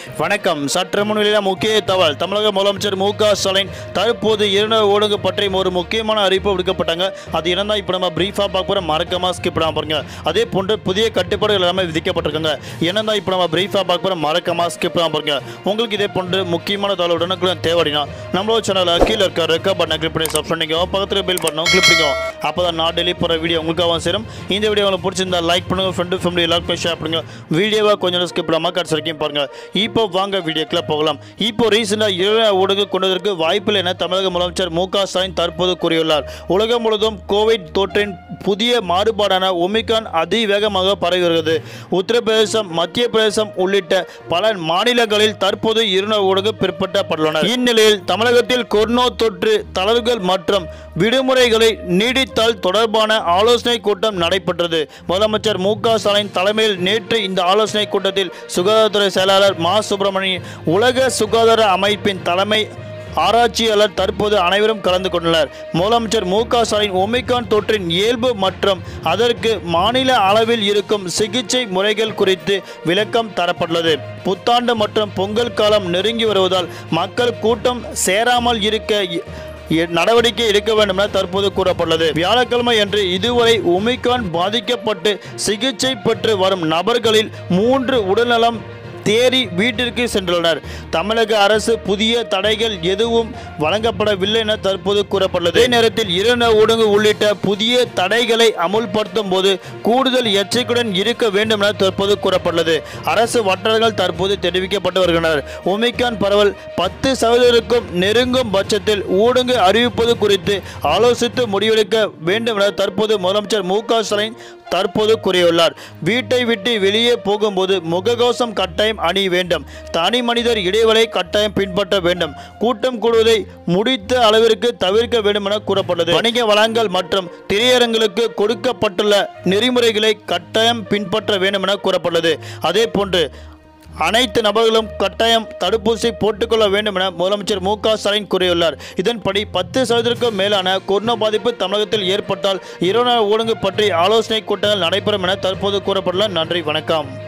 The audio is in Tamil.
வணக்கம் சற்று முன்னிலையில் முக்கிய தகவல் தமிழக முதலமைச்சர் மு க ஸ்டாலின் தற்போது இரண்டு ஊடக பற்றி ஒரு முக்கியமான அறிவிப்பு விடுக்கப்பட்டாங்க அது என்னன்னா இப்போ நம்ம பிரீஃபாக பார்க்க போகிறோம் மறக்காம ஸ்கிப் பண்ணாம பாருங்க அதே போன்று புதிய கட்டுப்பாடுகள் எல்லாமே விதிக்கப்பட்டிருக்காங்க என்னன்னா இப்போ நம்ம பிரீஃபாக பார்க்க போகிறோம் மறக்காம ஸ்கிப் பண்ணாம பாருங்க உங்களுக்கு இதே போன்று முக்கியமான தகவல் உடனுக்குடன் தேவைன்னா நம்மளோட சேனலில் கீழே இருக்க ரெக்க பட்டனை கிளிக் பண்ணி சப்ஸ்கிரைப் பண்ணிக்கோ பக்கத்தில் பில் பட்டனும் கிளிக் பண்ணிக்கோ அப்போ தான் நான் டெய்லி போகிற வீடியோ உங்களுக்காக சேரும் இந்த வீடியோ உங்களுக்கு பிடிச்சிருந்தா லைக் பண்ணுங்க ஃப்ரெண்டு ஃபேமிலி எல்லாருக்கும் ஷேர் பண்ணுங்க வீடியோவை கொஞ்சம் ஸ்கிப் பண்ணாமல் கடைசி வரைக்கும் பாருங்க இப்போ வாங்க வீடியோக்குள்ள போகலாம் இப்போ ரீசெண்டாக இளைய ஊடகம் கொண்டதற்கு வாய்ப்பில்லை என தமிழக முதலமைச்சர் மு க ஸ்டாலின் தற்போது கூறியுள்ளார் உலகம் முழுவதும் கோவிட் தொற்றின் புதிய மாறுபாடான ஒமிகான் அதிவேகமாக பரவி வருகிறது உத்தரப்பிரதேசம் மத்திய பிரதேசம் உள்ளிட்ட பல மாநிலங்களில் தற்போது இருநூறு ஊடகம் பிற்பட்டப்பட்டுள்ளனர் இந்நிலையில் தமிழகத்தில் கொரோனா தொற்று தளர்வுகள் மற்றும் விடுமுறைகளை நீடித்தால் தொடர்பான ஆலோசனை கூட்டம் நடைபெற்றது முதலமைச்சர் மு க ஸ்டாலின் தலைமையில் நேற்று இந்த ஆலோசனை கூட்டத்தில் சுகாதாரத்துறை செயலாளர் மா சுப்பிரமணியன் உலக சுகாதார அமைப்பின் தலைமை ஆராய்ச்சியாளர் தற்போது அனைவரும் கலந்து கொண்டனர் முதலமைச்சர் மு க ஸ்டாலின் ஒமிகான் தொற்றின் இயல்பு மற்றும் அதற்கு மாநில அளவில் இருக்கும் சிகிச்சை முறைகள் குறித்து விளக்கம் தரப்பட்டுள்ளது புத்தாண்டு மற்றும் பொங்கல் காலம் நெருங்கி வருவதால் மக்கள் கூட்டம் சேராமல் இருக்க இ- இ- நடவடிக்கை எடுக்க வேண்டும் என தற்போது கூறப்பட்டுள்ளது வியாழக்கிழமை அன்று இதுவரை ஒமிகான் பாதிக்கப்பட்டு சிகிச்சை பெற்று வரும் நபர்களில் மூன்று உடல்நலம் தேறி வீட்டிற்கு சென்றுள்ளனர் தமிழக அரசு புதிய தடைகள் எதுவும் வழங்கப்படவில்லை என தற்போது கூறப்பட்டுள்ளது அதே நேரத்தில் இரண்டு ஊடக உள்ளிட்ட புதிய தடைகளை அமுல்படுத்தும் போது கூடுதல் எச்சரிக்கையுடன் இருக்க வேண்டும் என தற்போது கூறப்பட்டுள்ளது அரசு வட்டாரங்கள் தற்போது தெரிவிக்கப்பட்டு வருகின்றனர் ஒமிகான் பரவல் பத்து சதவீதத்திற்கும் நெருங்கும் பட்சத்தில் ஊடக அறிவிப்பது குறித்து ஆலோசித்து முடிவெடுக்க வேண்டும் என தற்போது முதலமைச்சர் மு க ஸ்டாலின் தற்போது கூறியுள்ளார் வீட்டை விட்டு வெளியே போகும்போது முகக்கவசம் கட்டாயம் அணிய வேண்டும் தனி மனிதர் இடைவெளி கட்டாயம் பின்பற்ற வேண்டும் கூட்டம் கூடுவதை முடித்த அளவிற்கு தவிர்க்க வேண்டும் என கூறப்பட்டது வணிக வளங்கள் மற்றும் திரையரங்களுக்கு கொடுக்கப்பட்டுள்ள நெறிமுறைகளை கட்டாயம் பின்பற்ற வேண்டும் என கூறப்பட்டது அதே போன்று அனைத்து நபர்களும் கட்டாயம் தடுப்பூசி போட்டுக்கொள்ள வேண்டும் என முதலமைச்சர் மு க ஸ்டாலின் கூறியுள்ளார் இதன்படி பத்து சதவீதத்திற்கும் மேலான கொரோனா பாதிப்பு தமிழகத்தில் ஏற்பட்டால் இரவு ஊடகம் பற்றி ஆலோசனை கூட்டங்கள் நடைபெறும் என தற்போது கூறப்பட்டுள்ள நன்றி வணக்கம்